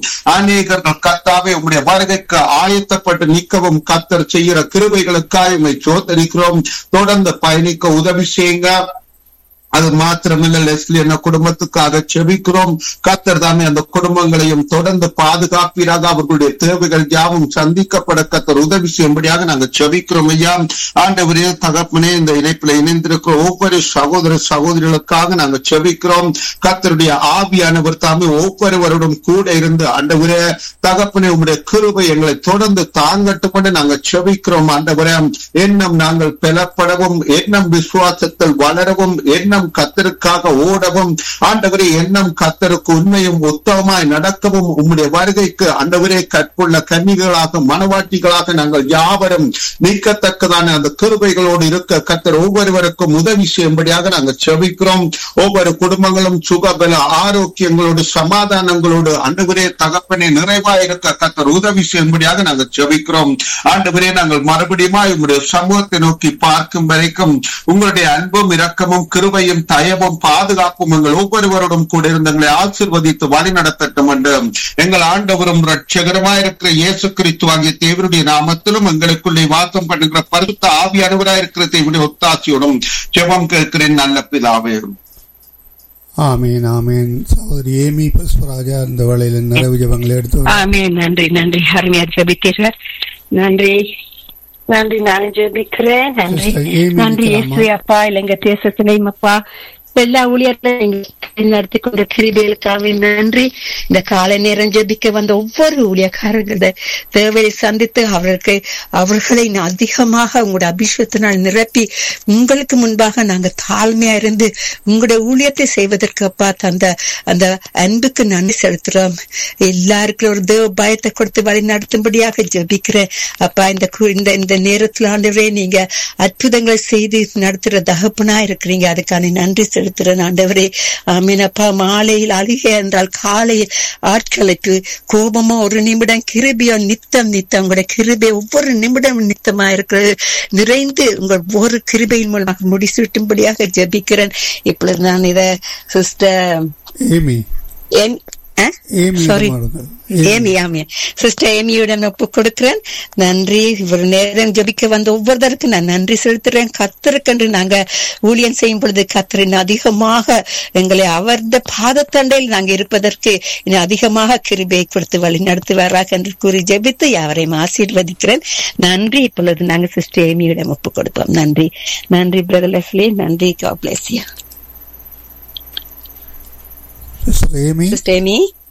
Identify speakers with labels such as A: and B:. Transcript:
A: அநேகர்கள் கத்தாவே உம்முடைய வருகைக்கு ஆயத்தப்பட்டு நிற்கவும் கத்தர் செய்கிற கிருபைகளுக்காக உம்மை சோதரிக்கிறோம் தொடர்ந்து பயணிக்க உதவி செய்யுங்க அது மாத்திரமில்ல லெஸ்லி என்ன குடும்பத்துக்காக செபிக்கிறோம் கத்தர் தாமே அந்த குடும்பங்களையும் தொடர்ந்து பாதுகாப்பீராக அவர்களுடைய தேவைகள் யாவும் சந்திக்கப்பட கத்தர் உதவி செய்யும்படியாக நாங்கள் செபிக்கிறோம் ஐயா ஆண்டவரே தகப்பனே இந்த இணைப்பில் இணைந்திருக்கிற ஒவ்வொரு சகோதர சகோதரிகளுக்காக நாங்கள் செபிக்கிறோம் கத்தருடைய ஆவியானவர் தாமே ஒவ்வொருவருடன் கூட இருந்து ஆண்டவரே தகப்பனே உங்களுடைய கிருபை எங்களை தொடர்ந்து தாங்கட்டும் என்று நாங்கள் செபிக்கிறோம் ஆண்டவரே எண்ணம் நாங்கள் பெலப்படவும் எண்ணம் விசுவாசத்தில் வளரவும் எண்ணம் கத்தருக்காக ஓடவும் ஆண்டவரே எண்ணம் கத்தருக்கு உண்மையும் உத்தமமாய் நடக்கவும் உம்முடைய வருகைக்கு ஆண்டவரே கற்புள்ள கன்னிகளாக மனவாட்டிகளாக நாங்கள் யாவரும் நீக்கத்தக்கதான அந்த கிருபைகளோடு இருக்க கத்தர் ஒவ்வொருவருக்கும் உதவி செய்யும்படியாக நாங்கள் செபிக்கிறோம் ஒவ்வொரு குடும்பங்களும் சுகபல ஆரோக்கியங்களோடு சமாதானங்களோடு ஆண்டவரே தகப்பனே நிறைவாய் இருக்க கத்தர் உதவி செய்யும்படியாக நாங்கள் செபிக்கிறோம் ஆண்டவரே நாங்கள் மறுபடியும் உங்களுடைய சமூகத்தை நோக்கி பார்க்கும் வரைக்கும் உங்களுடைய அன்பும் இரக்கமும் கிருபையும் தயவும் பாதுகாப்பும் எங்கள் ஒவ்வொருவரோடும் கூட இருந்தங்களை ஆசிர்வதித்து வழி நடத்தட்டும் என்று எங்கள் ஆண்டவரும் ரட்சகரமாய் இருக்கிற இயேசு கிறிஸ்து ஆகிய தேவருடைய நாமத்திலும் எங்களுக்குள்ளே வாசம் பண்ணுகிற பரிசுத்த ஆவியானவராய் இருக்கிற தேவனுடைய ஒத்தாட்சியோடும் ஜெபம் கேட்கிறேன் நல்ல பிதாவே
B: ஆமீன் ஆமீன் சகோதரி ஏமி புஷ்பராஜா இந்த வேளையில் நிறைவு ஜபங்களை எடுத்து
C: ஆமே நன்றி நன்றி அருமையா ஜெபிக்கிறேன் நன்றி நன்றி நான் ஜெபிக்கிறேன் நன்றி
B: Sister Amy
C: நன்றி
B: நிக்கலாமா?
C: இயேசு அப்பா இல்லைங்க தேசத்திலையும் அப்பா எல்லா ஊழியர்களையும் நடத்தி கொண்ட கிருபைகளுக்காக நன்றி இந்த காலை நேரம் ஜெபிக்க வந்த ஒவ்வொரு ஊழியக்காரர்கள தேவையை சந்தித்து அவர்களுக்கு அவர்களை அதிகமாக உங்களுடைய அபிஷேகத்தினால் நிரப்பி உங்களுக்கு முன்பாக நாங்க தாழ்மையா இருந்து உங்களுடைய ஊழியத்தை செய்வதற்கு அப்பா தந்த அந்த அன்புக்கு நன்றி செலுத்துறோம் எல்லாருக்கும் ஒரு தேவ பயத்தை கொடுத்து வழி நடத்தும்படியாக ஜெபிக்கிறேன் அப்பா இந்த கு- இந்த இந்த நேரத்துல ஆண்டவரே நீங்க அற்புதங்களை செய்து நடத்துற தகப்பனா இருக்கிறீங்க அதுக்கான நன்றி செலுத்துறேன் ஆண்டவரே ஆமீனப்பா மாலையில் அழுகை என்றால் காலையில் ஆட்களுக்கு கோபமோ ஒரு நிமிடம் கிருபியோ நித்தம் நித்தம் உங்களுடைய கிருபை ஒவ்வொரு நிமிடம் நித்தமா இருக்கிறது நிறைந்து உங்கள் ஒவ்வொரு கிருபையின் மூலமாக முடிசூட்டும்படியாக ஜெபிக்கிறேன் இப்பொழுது நான் இத சிஸ்டர்
B: ஏமி
C: என்
B: ஏமி
C: சாரி
B: மாறுங்கள்
C: ஏமி ஆமி சிஸ்டர் ஏமியுடன் ஒப்பு கொடுக்கிறேன் நன்றி இவர் நேரம் ஜபிக்க வந்த ஒவ்வொருத்தருக்கும் நான் நன்றி செலுத்துறேன் கத்தருக்கென்று நாங்க ஊழியம் செய்யும் பொழுது கத்தரின் அதிகமாக எங்களை அவரது பாதத்தண்டையில் நாங்க இருப்பதற்கு இன்னும் அதிகமாக கிருபையை கொடுத்து வழி நடத்துவாராக என்று கூறி ஜெபித்து யாவரையும் ஆசீர்வதிக்கிறேன் நன்றி இப்பொழுது நாங்க சிஸ்டர் ஏமியிடம் ஒப்பு கொடுப்போம் நன்றி நன்றி பிரதர் லெஸ்லி நன்றி காப்ளேசியா
B: சிஸ்டர் ஏமி
C: சிஸ்டர் ஏமி